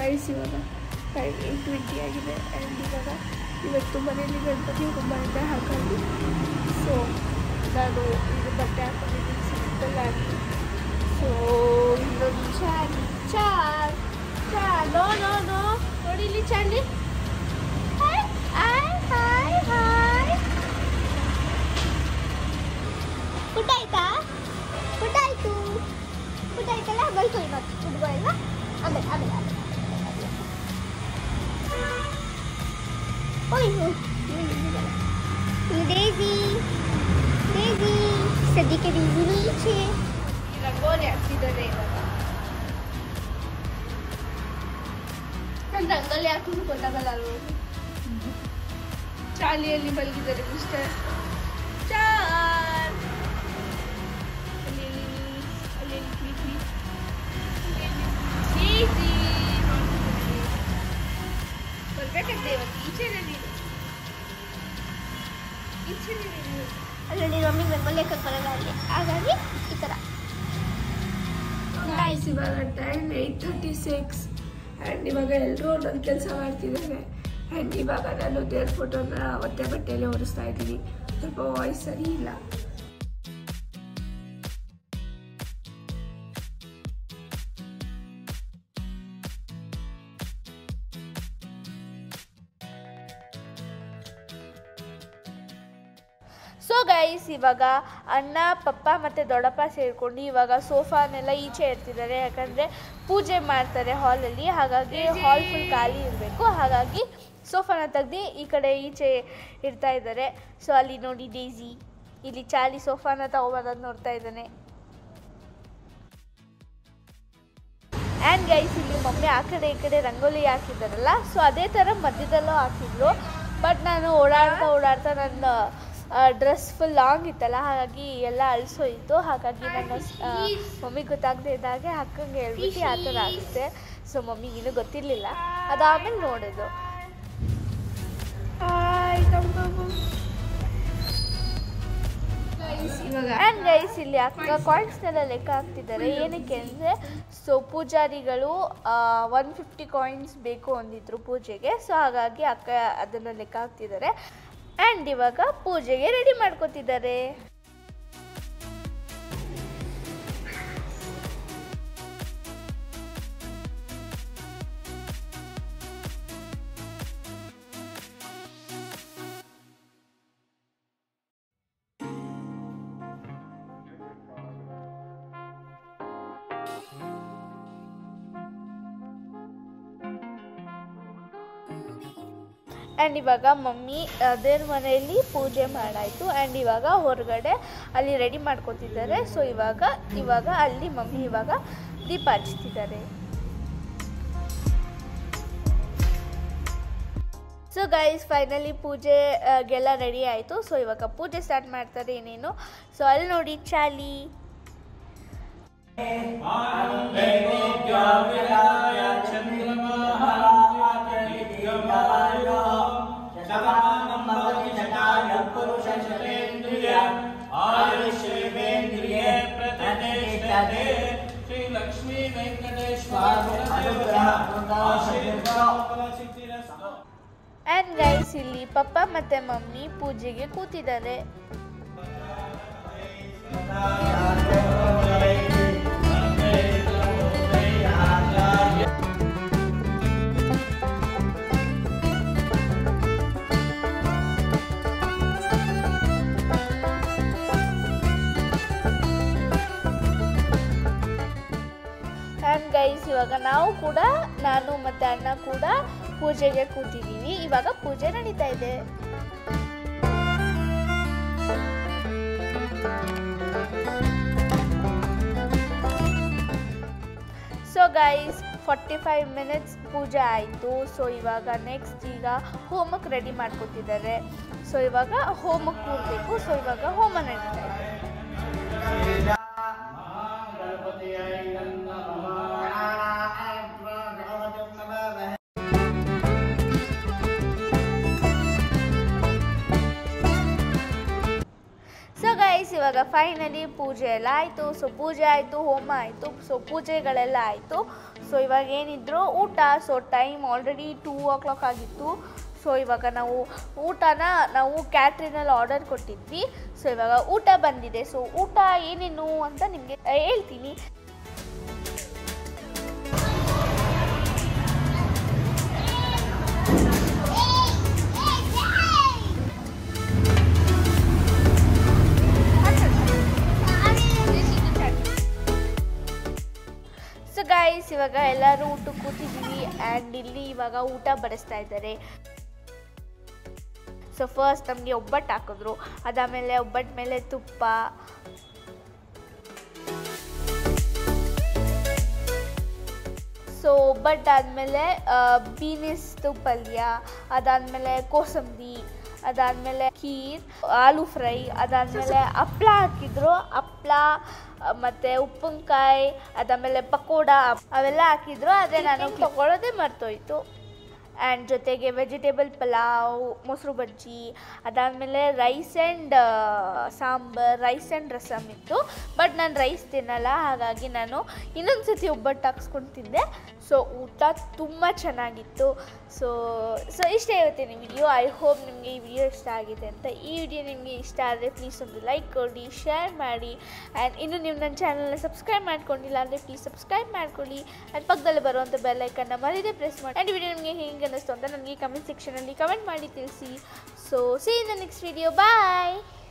Guys ಇವಾಗ time eight twenty ಆಗಿದೆ and ಇವಾಗ ಇವತ್ತು ಮನೇಲಿ ಗಣಪತಿ ಹೋಮ ಇದೆ ಹಾಗಾಗಿ ಸೊ ನಾನು ಇದು ಬಟ್ಟೆ ಹಾಕೊಂಡಿದ್ದೀನಿ ಸಿಂಪಲ್ ಆಗಿ ಸೊ ಇನ್ನೊಂದು ಚಾಲಿ ಚಾ ಚಾ ನೋ ನೋ ನೋ ನೋಡಿ ಇಲ್ಲಿ Charlie hi hi hi hi ಊಟ ಆಯ್ತಾ ಊಟ ಆಯ್ತು ಊಟ ಆಯ್ತಲ್ಲ ಬಲ್ಕೊ ಇವತ್ತು ಹುಡುಗ ಎಲ್ಲ ಆಮೇಲೆ ಆಮೇಲೆ ಆಮೇಲೆ ಓಯ್ ಡೇಜಿ ಡೇಜಿ ಸದ್ಯಕ್ಕೆ ಡೇಜಿ ನೀಚೆ ಈ ರಂಗೋಲಿ ಹಾಕ್ತಿದ್ದಾರೆ ಇವಾಗ ನಾನು ರಂಗೋಲಿ ಹಾಕಿದ್ರು ಗೊತ್ತಾಗಲ್ಲ ಅಲ್ವ ಚಾಲಿಯಲ್ಲಿ ಮಲಗಿದ್ದಾರೆ ಮಿಸ್ಟರ್ ಚಾರ್ ಅಲ್ಲಿ ಅಲ್ಲಿ ಅಲ್ಲಿ ಅಲ್ಲಿ ಕ್ಲಿ ಕ್ಲಿ. ಅಲ್ಲಿ ಅಲ್ಲಿ ಈಸಿ. ಬರ್ಬೇಕಂತೆ ಇವತ್ತು ಈಚೆನೆ ನೀನು ಈಚೆನೆ ನೀನು ಅಲ್ಲಿ ಮಮ್ಮಿ ರಂಗೋಲಿ ಹಾಕಕ್ಕೆ ಬರಲ್ಲ ಅಲ್ಲಿ ಹಾಗಾಗಿ ಈ ಥರ ಗೈಸ್ ಇವಾಗ time eight thirty six and ಇವಾಗ ಎಲ್ಲರೂ ಒಂದೊಂದು ಕೆಲಸ ಮಾಡ್ತಿದ್ದಾರೆ ಆ್ಯಂಡ್ ಇವಾಗ ನಾನು ದೇವ್ರ ಫೋಟೋನ ಒತ್ತೆ ಬಟ್ಟೆಯಲ್ಲಿ ಒರೆಸ್ತಾ ಇದ್ದೀನಿ ಸ್ವಲ್ಪ ವಾಯ್ಸ್ ಸರಿ ಇಲ್ಲ ಸೊ ಗೈಸ್ ಇವಾಗ ಅಣ್ಣ ಪಪ್ಪ ಮತ್ತು ದೊಡ್ಡಪ್ಪ ಸೇರಿಕೊಂಡು ಇವಾಗ ಸೋಫಾನೆಲ್ಲ ಈಚೆ ಇರ್ತಿದ್ದಾರೆ ಯಾಕಂದರೆ ಪೂಜೆ ಮಾಡ್ತಾರೆ ಹಾಲಲ್ಲಿ ಹಾಗಾಗಿ ಹಾಲ್ ಫುಲ್ ಖಾಲಿ ಇರಬೇಕು ಹಾಗಾಗಿ ಸೋಫಾನ ತೆಗ್ದು ಈ ಕಡೆ ಈಚೆ ಇಡ್ತಾ ಇದ್ದಾರೆ ಸೊ ಅಲ್ಲಿ ನೋಡಿ ಡೇಸಿ ಇಲ್ಲಿ ಚಾಲಿ ಸೋಫಾನ ತಗೊಬರೋದು ನೋಡ್ತಾ ಇದ್ದಾನೆ ಆ್ಯಂಡ್ ಗೈಸ್ ಇಲ್ಲಿ ಮಮ್ಮಿ ಆ ಕಡೆ ಈ ಕಡೆ ರಂಗೋಲಿ ಹಾಕಿದ್ದಾರಲ್ಲ ಸೊ ಅದೇ ಥರ ಮಧ್ಯದಲ್ಲೂ ಹಾಕಿದ್ರು ಬಟ್ ನಾನು ಓಡಾಡ್ತಾ ಓಡಾಡ್ತಾ ನನ್ನ ಡ್ರೆಸ್ ಫುಲ್ ಲಾಂಗ್ ಇತ್ತಲ್ಲ ಹಾಗಾಗಿ ಎಲ್ಲ ಅಳಿಸೋಯ್ತು ಹಾಗಾಗಿ ನನ್ನ ಮಮ್ಮಿ ಗೊತ್ತಾಗದೆ ಇದ್ದಾಗೆ ಅಕ್ಕಂಗೆ ಹೇಳ್ಬಿಟ್ಟು ಆ ಥರ ಆಗುತ್ತೆ ಸೊ ಮಮ್ಮಿಗೆ ಇನ್ನೂ ಗೊತ್ತಿರಲಿಲ್ಲ ಅದಾದ್ಮೇಲೆ ನೋಡೋದು ಹಾಯ್ ಕಮ್ ಕಮ್ ಗೈಸ್ ಇವಾಗ ಆ್ಯಂಡ್ ಗೈಸ್ ಇಲ್ಲಿ ಅಕ್ಕ ಕಾಯಿನ್ಸ್ನೆಲ್ಲ ಲೆಕ್ಕ ಹಾಕ್ತಿದ್ದಾರೆ ಏನಕ್ಕೆ ಅಂದರೆ ಸೊ ಪೂಜಾರಿಗಳು ಒನ್ ಫಿಫ್ಟಿ ಕಾಯಿನ್ಸ್ ಬೇಕು ಅಂದಿದ್ರು ಪೂಜೆಗೆ ಸೊ ಹಾಗಾಗಿ ಅಕ್ಕ ಅದನ್ನು ಲೆಕ್ಕ ಹಾಕ್ತಿದ್ದಾರೆ ಆ್ಯಂಡ್ ಇವಾಗ ಪೂಜೆಗೆ ರೆಡಿ ಮಾಡ್ಕೋತಿದ್ದಾರೆ ಆ್ಯಂಡ್ ಇವಾಗ ಮಮ್ಮಿ ದೇವ್ರ ಮನೆಯಲ್ಲಿ ಪೂಜೆ ಮಾಡಾಯಿತು ಆ್ಯಂಡ್ ಇವಾಗ ಹೊರಗಡೆ ಅಲ್ಲಿ ರೆಡಿ ಮಾಡ್ಕೊತಿದ್ದಾರೆ ಸೊ ಇವಾಗ ಇವಾಗ ಅಲ್ಲಿ ಮಮ್ಮಿ ಇವಾಗ ದೀಪ ಹಚ್ತಿದ್ದಾರೆ ಸೊ ಗೈಸ್ ಫೈನಲಿ ಪೂಜೆಗೆಲ್ಲ ರೆಡಿ ಆಯಿತು ಸೊ ಇವಾಗ ಪೂಜೆ ಸ್ಟಾರ್ಟ್ ಮಾಡ್ತಾರೆ ಏನೇನು ಸೊ ಅಲ್ಲಿ ನೋಡಿ Charlie Srilakshmi Venkateshwara and guys ಇಲ್ಲಿ ಪಪ್ಪ ಮತ್ತು ಮಮ್ಮಿ ಪೂಜೆಗೆ ಕೂತಿದ್ದಾರೆ ಆ್ಯಂಡ್ ಗೈಸ್ ಇವಾಗ ನಾವು ಕೂಡ ನಾನು ಮತ್ತು ಅಣ್ಣ ಕೂಡ ಪೂಜೆಗೆ ಕೂತಿದ್ದೀವಿ ಇವಾಗ ಪೂಜೆ ನಡೀತಾ ಇದೆ so guys forty five minutes ಪೂಜೆ ಆಯಿತು ಸೊ ಇವಾಗ ನೆಕ್ಸ್ಟ್ ಈಗ ಹೋಮಕ್ಕೆ ರೆಡಿ ಮಾಡ್ಕೊತಿದ್ದಾರೆ ಸೊ ಇವಾಗ ಹೋಮಕ್ಕೆ ಕೂರಬೇಕು ಸೊ ಇವಾಗ ಹೋಮ ನಡೀತಾ ಇದೆ ಸೊ ಗೈಸ್ ಇವಾಗ ಫೈನಲಿ ಪೂಜೆ ಎಲ್ಲ ಆಯಿತು ಸೊ ಪೂಜೆ ಆಯಿತು ಹೋಮ ಆಯಿತು ಸೊ ಪೂಜೆಗಳೆಲ್ಲ ಆಯಿತು ಸೊ ಇವಾಗ ಏನಿದ್ರು ಊಟ so time already two o'clock ಆಗಿತ್ತು ಸೊ ಇವಾಗ ನಾವು ಊಟನ ನಾವು ಕ್ಯಾಟ್ರಿನಲ್ಲಿ ಆರ್ಡರ್ ಕೊಟ್ಟಿದ್ವಿ ಸೊ ಇವಾಗ ಊಟ ಬಂದಿದೆ ಸೊ ಊಟ ಏನೇನು ಅಂತ ನಿಮಗೆ ಹೇಳ್ತೀನಿ ಸೊ ಗೈಸ್ ಇವಾಗ ಎಲ್ಲರೂ ಊಟಕ್ಕೆ ಕೂತಿದ್ದೀವಿ ಆ್ಯಂಡ್ ಇಲ್ಲಿ ಇವಾಗ ಊಟ ಬಡಿಸ್ತಾ ಇದ್ದಾರೆ ಸೊ ಫಸ್ಟ್ ನಮಗೆ ಒಬ್ಬಟ್ಟು ಹಾಕಿದ್ರು ಅದಾದಮೇಲೆ ಒಬ್ಬಟ್ಟು ಮೇಲೆ ತುಪ್ಪ ಸೊ ಒಬ್ಬಟ್ಟು ಆದಮೇಲೆ ಬೀನಿಸ್ದು ಪಲ್ಯ ಅದಾದಮೇಲೆ ಕೋಸಂಬರಿ ಅದಾದಮೇಲೆ ಖೀರ್ ಆಲೂ ಫ್ರೈ ಅದಾದಮೇಲೆ ಹಪ್ಳ ಹಾಕಿದ್ರು ಹಪ್ಳ ಮತ್ತು ಉಪ್ಪಿನಕಾಯಿ ಅದಾದಮೇಲೆ ಪಕೋಡ ಅವೆಲ್ಲ ಹಾಕಿದ್ರು ಅದೇ ನಾನು ತಗೊಳ್ಳೋದೇ ಮರ್ತೋಯ್ತು ಆ್ಯಂಡ್ ಜೊತೆಗೆ ವೆಜಿಟೇಬಲ್ ಪಲಾವ್ ಮೊಸರು ಬಜ್ಜಿ ಅದಾದಮೇಲೆ rice and sambar rice and rasam ಇತ್ತು ಬಟ್ ನಾನು ರೈಸ್ ತಿನ್ನಲ್ಲ ಹಾಗಾಗಿ ನಾನು ಇನ್ನೊಂದು ಸತಿ ಒಬ್ಬಟ್ಟು ಹಾಕ್ಸ್ಕೊಂಡು ತಿಂದೆ ಸೊ ಊಟ ತುಂಬ ಚೆನ್ನಾಗಿತ್ತು ಸೊ ಸೊ ಇಷ್ಟೇ ಇವತ್ತಿನ ವಿಡಿಯೋ ಐ ಹೋಪ್ ನಿಮಗೆ ಈ ವಿಡಿಯೋ ಇಷ್ಟ ಆಗಿದೆ ಅಂತ ಈ ವಿಡಿಯೋ ನಿಮಗೆ ಇಷ್ಟ ಆದರೆ ಪ್ಲೀಸ್ ಒಂದು ಲೈಕ್ ಕೊಡಿ ಶೇರ್ ಮಾಡಿ ಆ್ಯಂಡ್ ಇನ್ನು ನೀವು ನನ್ನ ಚಾನಲ್ನ ಸಬ್ಸ್ಕ್ರೈಬ್ ಮಾಡ್ಕೊಂಡಿಲ್ಲ ಅಂದರೆ ಪ್ಲೀಸ್ ಸಬ್ಸ್ಕ್ರೈಬ್ ಮಾಡ್ಕೊಳ್ಳಿ ಆ್ಯಂಡ್ ಪಕ್ಕದಲ್ಲಿ ಬರುವಂಥ ಬೆಲ್ಲೈಕನ್ನ ಮರೀದೆ ಪ್ರೆಸ್ ಮಾಡಿ ಆ್ಯಂಡ್ ವಿಡಿಯೋ ನಿಮಗೆ ಹೇಗೆ ಅನ್ನಿಸ್ತು ಅಂತ ನನಗೆ ಕಮೆಂಟ್ ಸೆಕ್ಷನಲ್ಲಿ ಕಮೆಂಟ್ ಮಾಡಿ ತಿಳಿಸಿ so see in the next video bye